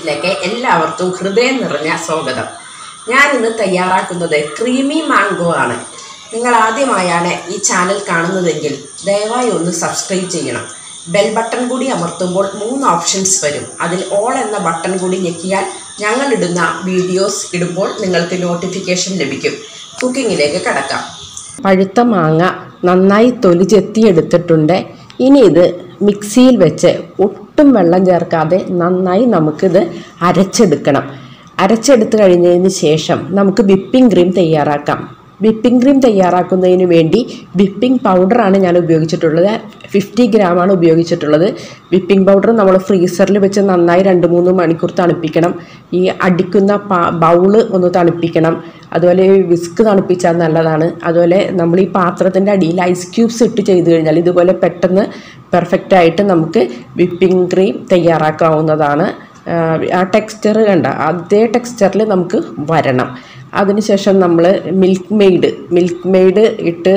കിച്ചണിലേക്ക് എല്ലാവർക്കും ഹൃദയം നിറഞ്ഞ സ്വാഗതം ഞാൻ ഇന്ന് തയ്യാറാക്കുന്നത് ക്രീമി മാംഗോ ആണ് നിങ്ങൾ ആദ്യമായാണ് ഈ ചാനൽ കാണുന്നതെങ്കിൽ ദയവായി ഒന്ന് സബ്സ്ക്രൈബ് ചെയ്യണം ബെൽ ബട്ടൺ കൂടി അമർത്തുമ്പോൾ മൂന്ന് ഓപ്ഷൻസ് വരും അതിൽ ഓൾ എന്ന ബട്ടൺ കൂടി ഞെക്കിയാൽ ഞങ്ങൾ ഇടുന്ന വീഡിയോസ് ഇടുമ്പോൾ നിങ്ങൾക്ക് നോട്ടിഫിക്കേഷൻ ലഭിക്കും കുക്കിങ്ങിലേക്ക് കടക്കാം പഴുത്ത മാങ്ങ നന്നായി തൊലി ചെത്തിയെടുത്തിട്ടുണ്ട് ഇനി ഇത് മിക്സിയിൽ വെച്ച് ഒട്ടും വെള്ളം ചേർക്കാതെ നന്നായി നമുക്കിത് അരച്ചെടുക്കണം അരച്ചെടുത്ത് കഴിഞ്ഞതിന് ശേഷം നമുക്ക് വിപ്പിംഗ് ക്രീം തയ്യാറാക്കാം വിപ്പിംഗ് ക്രീം തയ്യാറാക്കുന്നതിന് വേണ്ടി വിപ്പിംഗ് പൗഡറാണ് ഞാൻ ഉപയോഗിച്ചിട്ടുള്ളത് ഫിഫ്റ്റി ഗ്രാമാണ് ഉപയോഗിച്ചിട്ടുള്ളത് വിപ്പിംഗ് പൗഡർ നമ്മൾ ഫ്രീസറിൽ വെച്ച് നന്നായി രണ്ട് മൂന്ന് മണിക്കൂർ തണുപ്പിക്കണം ഈ അടിക്കുന്ന പാ ബൗള് ഒന്ന് തണുപ്പിക്കണം അതുപോലെ വിസ്ക് തണുപ്പിച്ചാൽ നല്ലതാണ് അതുപോലെ നമ്മൾ ഈ പാത്രത്തിൻ്റെ അടിയിൽ ഐസ് ക്യൂബ്സ് ഇട്ട് ചെയ്ത് കഴിഞ്ഞാൽ ഇതുപോലെ പെട്ടെന്ന് പെർഫെക്റ്റ് ആയിട്ട് നമുക്ക് വിപ്പിംഗ് ക്രീം തയ്യാറാക്കാവുന്നതാണ് ആ ടെക്സ്ചർ കണ്ട അതേ ടെക്സ്ചറിൽ നമുക്ക് വരണം അതിനുശേഷം നമ്മൾ മിൽക്ക് മെയ്ഡ് മിൽക്ക് മെയ്ഡ് ഇട്ട്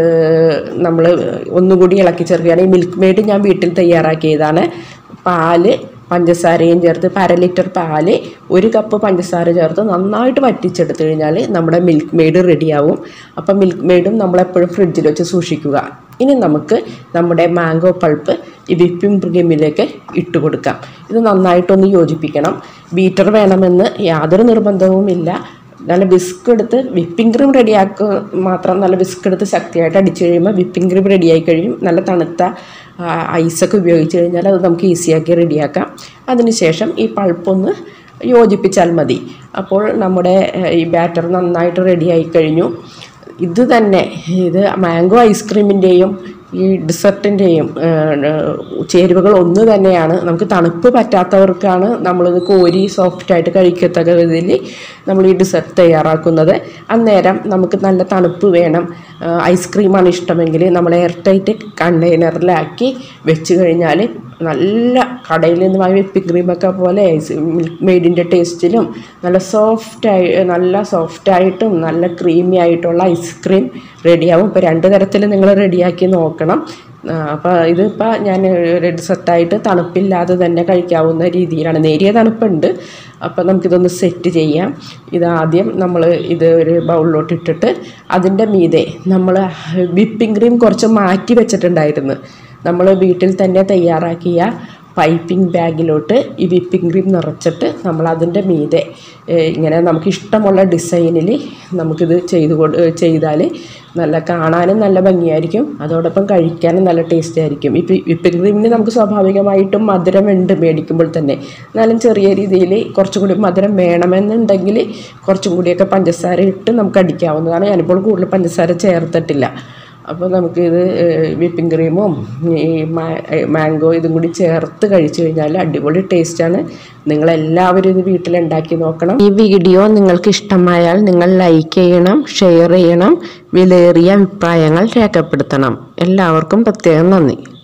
നമ്മൾ ഒന്നുകൂടി ഇളക്കി ചേർക്കുകയാണ് ഈ മിൽക്ക് മെയ്ഡ് ഞാൻ വീട്ടിൽ തയ്യാറാക്കിയതാണ് പാല് പഞ്ചസാരയും ചേർത്ത് അര ലിറ്റർ പാല് ഒരു കപ്പ് പഞ്ചസാര ചേർത്ത് നന്നായിട്ട് വറ്റിച്ചെടുത്തു കഴിഞ്ഞാൽ നമ്മുടെ മിൽക്ക് മെയ്ഡ് റെഡിയാവും അപ്പം മിൽക്ക് മെയ്ഡും നമ്മളെപ്പോഴും ഫ്രിഡ്ജിൽ വെച്ച് സൂക്ഷിക്കുക ഇനി നമുക്ക് നമ്മുടെ മാംഗോ പൾപ്പ് ഈ വിപ്പിംഗ് ക്രീമിലേക്ക് ഇട്ട് കൊടുക്കാം ഇത് നന്നായിട്ടൊന്ന് യോജിപ്പിക്കണം ബീറ്റർ വേണമെന്ന് യാതൊരു നിർബന്ധവുമില്ല നല്ല ബിസ്ക് എടുത്ത് വിപ്പിംഗ് ക്രീം റെഡിയാക്കുക മാത്രം നല്ല ബിസ്ക് എടുത്ത് ശക്തിയായിട്ട് അടിച്ചു കഴിയുമ്പോൾ വിപ്പിംഗ് ക്രീം റെഡിയായി കഴിയും നല്ല തണുത്ത ഐസൊക്കെ ഉപയോഗിച്ച് കഴിഞ്ഞാൽ അത് നമുക്ക് ഈസിയാക്കി റെഡിയാക്കാം അതിനുശേഷം ഈ പൾപ്പൊന്ന് യോജിപ്പിച്ചാൽ മതി അപ്പോൾ നമ്മുടെ ഈ ബാറ്റർ നന്നായിട്ട് റെഡിയായി കഴിഞ്ഞു ഇത് തന്നെ ഇത് മാംഗോ ഐസ്ക്രീമിൻ്റെയും ഈ ഡിസർട്ടിൻ്റെയും ചേരുവകൾ ഒന്ന് തന്നെയാണ് നമുക്ക് തണുപ്പ് പറ്റാത്തവർക്കാണ് നമ്മളിത് കോരി സോഫ്റ്റായിട്ട് കഴിക്കത്തക്ക വിധത്തിൽ നമ്മൾ ഈ ഡിസർട്ട് തയ്യാറാക്കുന്നത് അന്നേരം നമുക്ക് നല്ല തണുപ്പ് വേണം ഐസ്ക്രീമാണ് ഇഷ്ടമെങ്കിൽ നമ്മൾ എയർ ടൈറ്റ് കണ്ടെയ്നറിലാക്കി വെച്ച് കഴിഞ്ഞാൽ നല്ല കടയിൽ നിന്ന് വാങ്ങി വിപ്പിംഗ് ക്രീമൊക്കെ പോലെ മിൽക്ക് മെയ്ഡിൻ്റെ ടേസ്റ്റിലും നല്ല സോഫ്റ്റായി നല്ല സോഫ്റ്റായിട്ടും നല്ല ക്രീമി ആയിട്ടുള്ള ഐസ്ക്രീം റെഡിയാവും ഇപ്പോൾ രണ്ട് തരത്തിൽ നിങ്ങൾ റെഡിയാക്കി നോക്കണം അപ്പോൾ ഇതിപ്പോൾ ഞാൻ റെഡ് സെറ്റായിട്ട് തണുപ്പില്ലാതെ തന്നെ കഴിക്കാവുന്ന രീതിയിലാണ് നേരിയ തണുപ്പുണ്ട് അപ്പോൾ നമുക്കിതൊന്ന് സെറ്റ് ചെയ്യാം ഇതാദ്യം നമ്മൾ ഇത് ഒരു ബൗളിലോട്ട് ഇട്ടിട്ട് അതിൻ്റെ മീതെ നമ്മൾ വിപ്പിംഗ് ക്രീം കുറച്ച് മാറ്റി വെച്ചിട്ടുണ്ടായിരുന്നു നമ്മൾ വീട്ടിൽ തന്നെ തയ്യാറാക്കിയ പൈപ്പിംഗ് ബാഗിലോട്ട് ഈ വിപ്പിംഗ് ക്രീം നിറച്ചിട്ട് നമ്മൾ അതിൻ്റെ മീതെ ഇങ്ങനെ നമുക്ക് ഇഷ്ടമുള്ള ഡിസൈനിൽ നമുക്കിത് ചെയ്ത് കൊടു ചെയ്താൽ നല്ല കാണാനും നല്ല ഭംഗിയായിരിക്കും അതോടൊപ്പം കഴിക്കാനും നല്ല ടേസ്റ്റ് ആയിരിക്കും ഈ വിപ്പിംഗ് ക്രീമിന് നമുക്ക് സ്വാഭാവികമായിട്ടും മധുരമുണ്ട് മേടിക്കുമ്പോൾ തന്നെ എന്നാലും ചെറിയ രീതിയിൽ കുറച്ചും കൂടി മധുരം വേണമെന്നുണ്ടെങ്കിൽ കുറച്ചും കൂടിയൊക്കെ പഞ്ചസാര ഇട്ട് നമുക്ക് അടിക്കാവുന്നതാണ് ഞാനിപ്പോൾ കൂടുതൽ പഞ്ചസാര ചേർത്തിട്ടില്ല അപ്പോൾ നമുക്കിത് വിപ്പിംഗ് ക്രീമും ഈ മാംഗോ ഇതും കൂടി ചേർത്ത് കഴിച്ചു കഴിഞ്ഞാൽ അടിപൊളി ടേസ്റ്റാണ് നിങ്ങളെല്ലാവരും ഇത് വീട്ടിലുണ്ടാക്കി നോക്കണം ഈ വീഡിയോ നിങ്ങൾക്ക് ഇഷ്ടമായാൽ നിങ്ങൾ ലൈക്ക് ചെയ്യണം ഷെയർ ചെയ്യണം വിലയേറിയ അഭിപ്രായങ്ങൾ രേഖപ്പെടുത്തണം എല്ലാവർക്കും പ്രത്യേകം നന്ദി